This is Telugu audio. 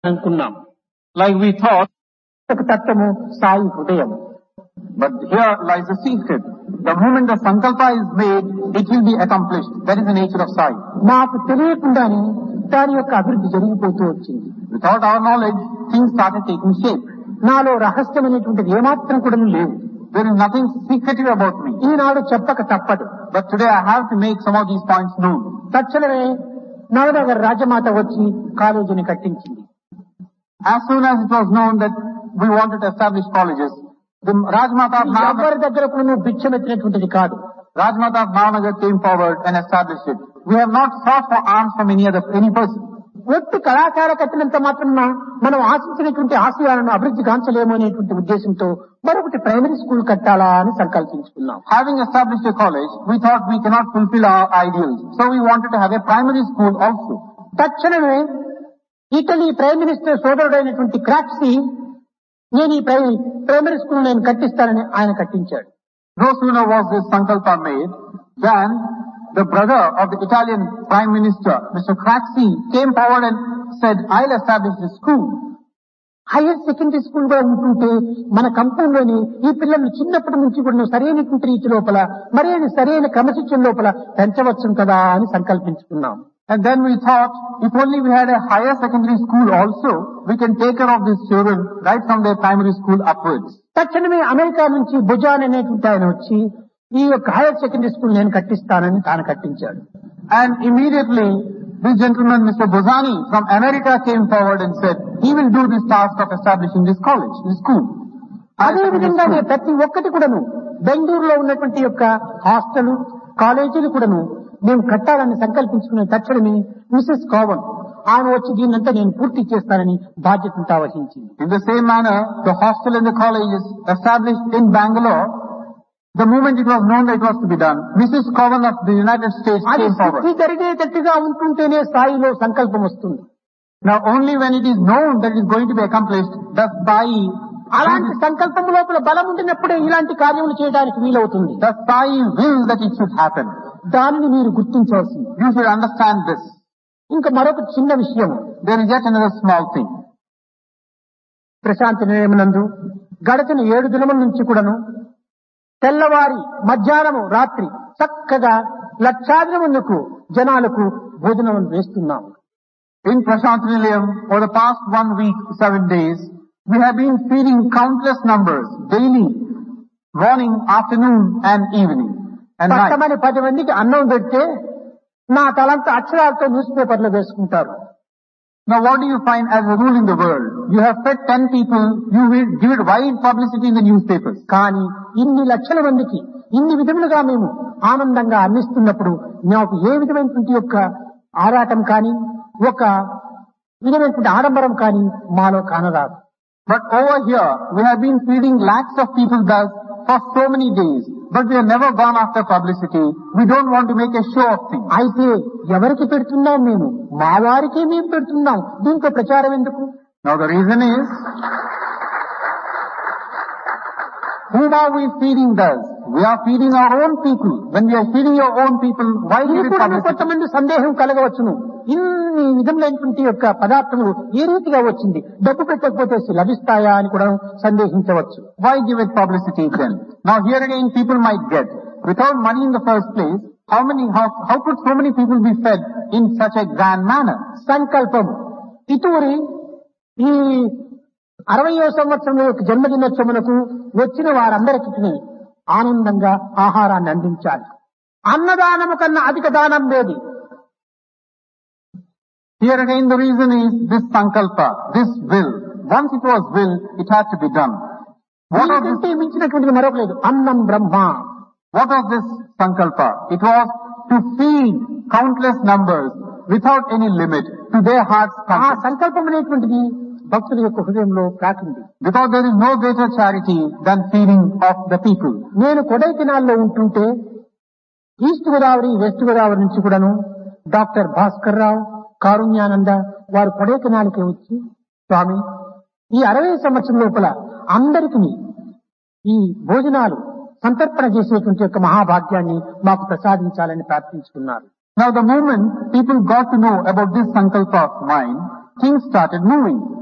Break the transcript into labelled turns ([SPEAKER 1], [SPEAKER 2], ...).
[SPEAKER 1] అనుకున్నాం
[SPEAKER 2] Like we thought,
[SPEAKER 1] ఒక తత్వము సాయి హృదయం
[SPEAKER 2] but here lies the secret. The moment the sankalpa is made, it will be accomplished. That is the nature of Sai.
[SPEAKER 1] మాకు తెలియకుండానే దాని యొక్క అభివృద్ధి జరిగిపోతూ వచ్చింది
[SPEAKER 2] Without our knowledge, things started taking shape.
[SPEAKER 1] నాలో రహస్యం అనేటువంటిది ఏమాత్రం కూడా లేవు
[SPEAKER 2] There is nothing secretive about me.
[SPEAKER 1] ఈనాడు చెప్పక తప్పదు
[SPEAKER 2] But today I have to make some of these points known.
[SPEAKER 1] తక్షణమే నవనగర్ రాజమాత వచ్చి కాలేజీని కట్టించింది
[SPEAKER 2] As soon as it was known that we wanted to establish colleges, the Rajmata of Navagar,
[SPEAKER 1] ఎవరి దగ్గర కూడా నువ్వు భిక్షమెత్తినటువంటిది కాదు
[SPEAKER 2] Rajmata of Navagar came forward and established it. We have not sought for alms from any other, any person.
[SPEAKER 1] ఒట్టి కళాశాల కట్టినంత మాత్రం మనం ఆశించినటువంటి ఆశయాలను అభివృద్ధి కాంచలేము అనేటువంటి ఉద్దేశంతో మరొకటి ప్రైమరీ స్కూల్ కట్టాలా అని సంకల్పించుకున్నాం
[SPEAKER 2] Having established a college, we thought we cannot fulfill our ideals. So we wanted to have a primary school also.
[SPEAKER 1] తక్షణమే ఇటలీ ప్రైమ్ మినిస్టర్ సోదరుడైనటువంటి క్రాక్సీ నేను ఈ ప్రై- ప్రైమరీ స్కూల్ నేను కట్టిస్తానని ఆయన కట్టించాడు
[SPEAKER 2] No sooner was this sankalpa made than the brother of the Italian Prime Minister, Mr. Craxi, came forward and said, I'll establish this school.
[SPEAKER 1] Higher secondary school కూడా ఉంటుంటే మన కంపెనీలోని ఈ పిల్లల్ని చిన్నప్పటి నుంచి కూడా సరైనటువంటి రీతి లోపల మరైన సరైన క్రమశిక్షణ లోపల పెంచవచ్చు కదా అని సంకల్పించుకున్నాం
[SPEAKER 2] And then we thought, if only we had a higher secondary school also, we can take care of these children right from their primary school upwards.
[SPEAKER 1] తక్షణమే అమెరికా నుంచి భుజాన్ అనేటువంటి ఆయన వచ్చి ఈ యొక్క హైయర్ సెకండరీ స్కూల్ నేను కట్టిస్తానని తాను కట్టించాడు
[SPEAKER 2] And immediately, this gentleman, Mr. Bozani from America came forward and said, he will do this task of establishing this college, this school.
[SPEAKER 1] అదే విధంగానే ప్రతి ఒక్కటి కూడాను బెంగళూరులో ఉన్నటువంటి యొక్క హాస్టల్ కాలేజీలు కూడాను మేము కట్టాలని సంకల్పించుకున్న తక్షణమే మిసెస్ కావన్ ఆమె వచ్చి దీన్నంతా నేను పూర్తి చేస్తానని బాధ్యతను వహించింది
[SPEAKER 2] In the same manner, the hostel and the college is established in Bangalore. The moment it was known that it was to be done, Mrs. Cowan of the United States
[SPEAKER 1] అది
[SPEAKER 2] came forward.
[SPEAKER 1] సిద్ధి జరిగేటట్టుగా ఉంటుంటేనే స్థాయిలో సంకల్పం వస్తుంది
[SPEAKER 2] Now only when it is known that it is going to be accomplished, does Sai,
[SPEAKER 1] అలాంటి సంకల్పం లోపల బలం ఉండినప్పుడే ఇలాంటి కార్యములు చేయడానికి వీలవుతుంది
[SPEAKER 2] does Sai will that it should happen.
[SPEAKER 1] దానిని మీరు గుర్తించవలసింది
[SPEAKER 2] You should understand this.
[SPEAKER 1] ఇంకా మరొక చిన్న విషయం
[SPEAKER 2] There is yet another small thing.
[SPEAKER 1] Prashanti నిలయమునందు గడచిన ఏడు దినముల నుంచి కూడాను తెల్లవారి మధ్యాహ్నము రాత్రి చక్కగా లక్షాది మందికి జనాలకు భోజనం వేస్తున్నాం
[SPEAKER 2] In Prashant Nilayam, for the past one week, seven days, we have been feeding countless numbers daily, morning, afternoon, and evening, and night.
[SPEAKER 1] పట్టమని పది మందికి అన్నం పెడితే నా తలంత అక్షరాలతో న్యూస్ పేపర్లో వేసుకుంటారు
[SPEAKER 2] Now what do you find as a rule in the world? You have fed ten people, you will give it wide publicity in the newspapers.
[SPEAKER 1] కానీ ఇన్ని లక్షల మందికి ఇన్ని విధములుగా మేము ఆనందంగా అందిస్తున్నప్పుడు నాకు ఏ విధమైనటువంటి యొక్క ఆరాటం కానీ ఒక విధమైనటువంటి ఆడంబరం కానీ మాలో కానరాదు
[SPEAKER 2] But over here, we have been feeding lakhs of people thus for so many days, but we have never gone after publicity. We don't want to make a show of things.
[SPEAKER 1] అయితే ఎవరికి పెడుతున్నాం మేము మా వారికే మేము పెడుతున్నాం దీంట్లో ప్రచారం ఎందుకు
[SPEAKER 2] Now the reason is, whom are we feeding thus? We are feeding our own people. When we are feeding your own people, why
[SPEAKER 1] ఇది
[SPEAKER 2] give it
[SPEAKER 1] కూడా
[SPEAKER 2] publicity?
[SPEAKER 1] కొంతమంది సందేహం కలగవచ్చును ఇన్ని విధములైనటువంటి యొక్క పదార్థములు ఏ రీతిగా వచ్చింది డబ్బు పెట్టకపోతే లభిస్తాయా అని కూడా సందేహించవచ్చు
[SPEAKER 2] Why give it publicity then? Now here again people might get, without money in the first place, how many, how, how could so many people be fed in such a grand manner?
[SPEAKER 1] సంకల్పము ఇతూరి ఈ అరవయో సంవత్సరం యొక్క జన్మదినోత్సవమునకు వచ్చిన వారందరికీ ఆనందంగా ఆహారాన్ని అందించాలి అన్నదానము కన్నా అధిక దానం లేదు
[SPEAKER 2] Here again the reason is this sankalpa, this will. Once it was will, it had to be done. What was this,
[SPEAKER 1] దీనికంటే మించినటువంటిది మరొక లేదు అన్నం బ్రహ్మ
[SPEAKER 2] what was this sankalpa? It was to feed countless numbers without any limit to their heart's
[SPEAKER 1] ఆ
[SPEAKER 2] content.
[SPEAKER 1] సంకల్పం అనేటువంటిది భక్తుల యొక్క హృదయంలో ప్రాకింది
[SPEAKER 2] Because there is no greater charity than feeding of the people.
[SPEAKER 1] నేను కొడైకెనాల్లో ఉంటుంటే ఈస్ట్ గోదావరి వెస్ట్ గోదావరి నుంచి కూడాను డాక్టర్ భాస్కర్ రావు కారుణ్యానంద వారు కొడైకెనాల్కి వచ్చి స్వామి ఈ అరవై సంవత్సరం లోపల అందరికీ ఈ భోజనాలు సంతర్పణ చేసేటువంటి యొక్క మహాభాగ్యాన్ని మాకు ప్రసాదించాలని ప్రార్థించుకున్నారు
[SPEAKER 2] Now the moment people got to know about this sankalpa of mine, things started moving.